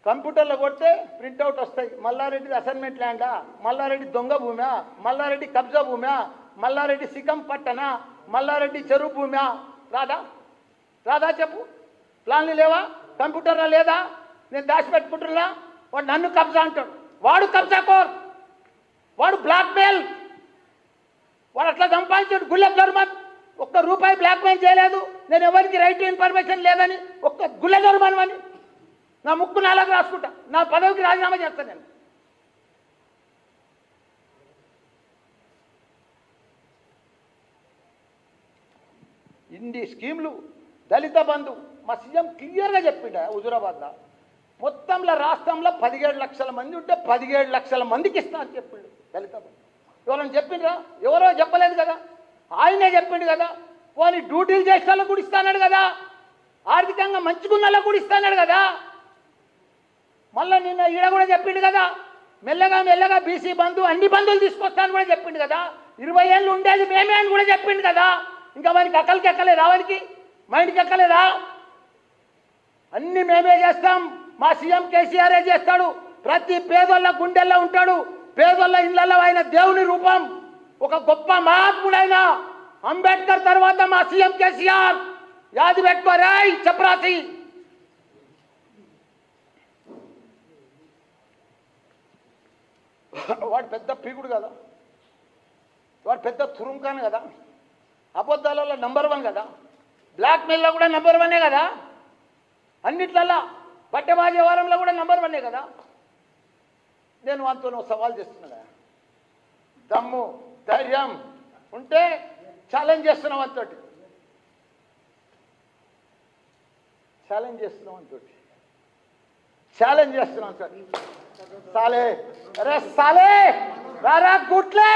కంప్యూటర్లో కొడితే ప్రింట్అవుట్ వస్తాయి మల్లారెడ్డి అసైన్మెంట్ ల్యాండా మల్లారెడ్డి దొంగ భూమా మల్లారెడ్డి కబ్జా భూమా మల్లారెడ్డి సికం పట్టనా మల్లారెడ్డి చెరువు భూమా రాదా రాదా చెప్పు ప్లాన్లు లేవా కంప్యూటర్లో లేదా నేను దాచిపెట్టుకుంటున్నా వాడు నన్ను కబ్జా అంటాడు వాడు కబ్జా కోర్ వాడు బ్లాక్మెయిల్ వాడు అట్లా సంపాదించాడు గుల్లె ధర్మన్ ఒక్క రూపాయి బ్లాక్మెయిల్ చేయలేదు నేను ఎవరికి రైట్ టు ఇన్ఫర్మేషన్ లేదని ఒక్క గుల్లె ధర్మన్ అని నా ముక్కు నాలుగు రాసుకుంటా నా పదవికి రాజీనామా చేస్తాను నేను ఇన్ని స్కీమ్లు దళిత బంధు మా సీఎం క్లియర్గా చెప్పిండ హుజురాబాద్లో మొత్తంలో రాష్ట్రంలో పదిహేడు లక్షల మంది ఉంటే పదిహేడు లక్షల మందికి ఇస్తా అని చెప్పిండు దళిత బంధు ఎవరైనా చెప్పిండ్రా ఎవరో చెప్పలేదు కదా ఆయనే చెప్పిండు కదా పోనీ డ్యూటీలు చేసిన వాళ్ళకు కూడా ఇస్తాన్నాడు కదా ఆర్థికంగా మంచుకున్న వాళ్ళకు కూడా ఇస్తాన్నాడు కదా మళ్ళీ నిన్న ఈడ కూడా చెప్పిండు కదా మెల్లగా మెల్లగా బీసీ బంధు అన్ని బంధువులు తీసుకొస్తాను కూడా చెప్పిండు కదా ఇరవై ఏళ్ళు ఉండేది మేమే అని కూడా చెప్పిండు కదా ఇంకా మనకి అక్కలకి ఎక్కలేదా వానికి మైండ్కి ఎక్కలేదా అన్ని మేమే చేస్తాం మా సీఎం కేసీఆరే చేస్తాడు ప్రతి పేదోళ్ళ గుండెల్లో ఉంటాడు పేదోళ్ళ ఇళ్లలో ఆయన దేవుని రూపం ఒక గొప్ప మహాత్ముడైన అంబేద్కర్ తర్వాత మా సీఎం కేసీఆర్ యాది పెట్టుకోరాయ్ చపరాసి వాడు పెద్ద పీకుడు కదా వాడు పెద్ద తురుంకాను కదా అబద్ధాలలో నంబర్ వన్ కదా బ్లాక్ మెయిల్లో కూడా నంబర్ వన్నే కదా అన్నిట్లల్లా పట్టెబాజీ వ్యవహారంలో కూడా నంబర్ వన్నే కదా నేను వాంతో నువ్వు సవాల్ చేస్తున్నా దమ్ము ధైర్యం ఉంటే ఛాలెంజ్ చేస్తున్నాం అంతోటి ఛాలెంజ్ చేస్తున్నాం అంతోటి ఛాలెంజ్ చేస్తున్నాం సార్ సాలే అరే సాలే రారా గుట్లే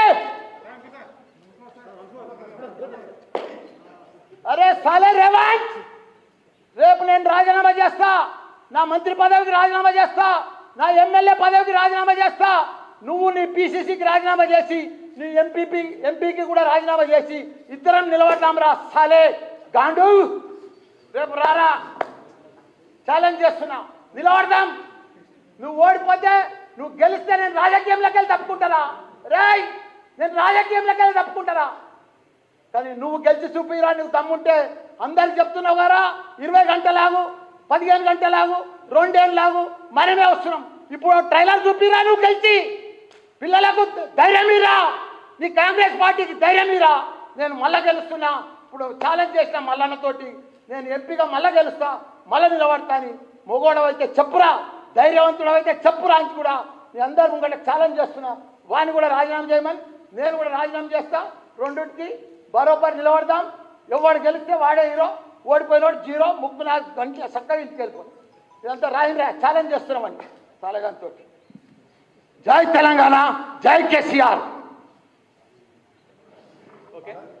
అరే సాలే రేవంత్ రేపు నేను రాజీనామా చేస్తా నా మంత్రి పదవికి రాజీనామా చేస్తా నా ఎమ్మెల్యే పదవికి రాజీనామా చేస్తా నువ్వు నీ పిసిసికి రాజీనామా చేసి నీ ఎంపీపీ ఎంపీకి కూడా రాజీనామా చేసి ఇద్దరం నిలబడతాం రా సాలే గాండు రేపు రారా ఛాలెంజ్ చేస్తున్నా నిలబడదాం నువ్వు ఓడిపోతే నువ్వు గెలిస్తే నేను రాజకీయంలోకి వెళ్ళి తప్పుకుంటారా రేయ్ నేను రాజకీయంలోకి వెళ్ళి తప్పుకుంటారా కానీ నువ్వు గెలిచి చూపిరా నువ్వు తమ్ముంటే అందరికి చెప్తున్నావు కదా ఇరవై గంటలాగు పదిహేను గంటలాగు రెండేళ్ళలాగు మనమే వస్తున్నాం ఇప్పుడు ట్రైలర్ చూపిరా నువ్వు గెలిచి పిల్లలకు ధైర్యం ఇరా నీ కాంగ్రెస్ పార్టీకి ధైర్యం ఇరా నేను మళ్ళా గెలుస్తున్నా ఇప్పుడు ఛాలెంజ్ చేసిన మల్లన్నతోటి నేను ఎంపీగా మళ్ళా గెలుస్తా మళ్ళా నిలబడతాని మొగోడవైతే చెప్పురా ధైర్యవంతుడవైతే చెప్పురా అని కూడా నేను అందరు ముంగట ఛాలెంజ్ చేస్తున్నా వాని కూడా రాజీనామా చేయమని నేను కూడా రాజీనామా చేస్తా రెండింటికి బరోబర్ నిలబడదాం ఎవడు గెలిస్తే వాడే హీరో ఓడిపోయినోడు జీరో ముగ్గు నాలుగు గంటల చక్కగా ఇంటికి వెళ్ళిపోయి ఇదంతా రాయిరా ఛాలెంజ్ చేస్తున్నామని సాలగాంతో జై తెలంగాణ జై కేసీఆర్ ఓకే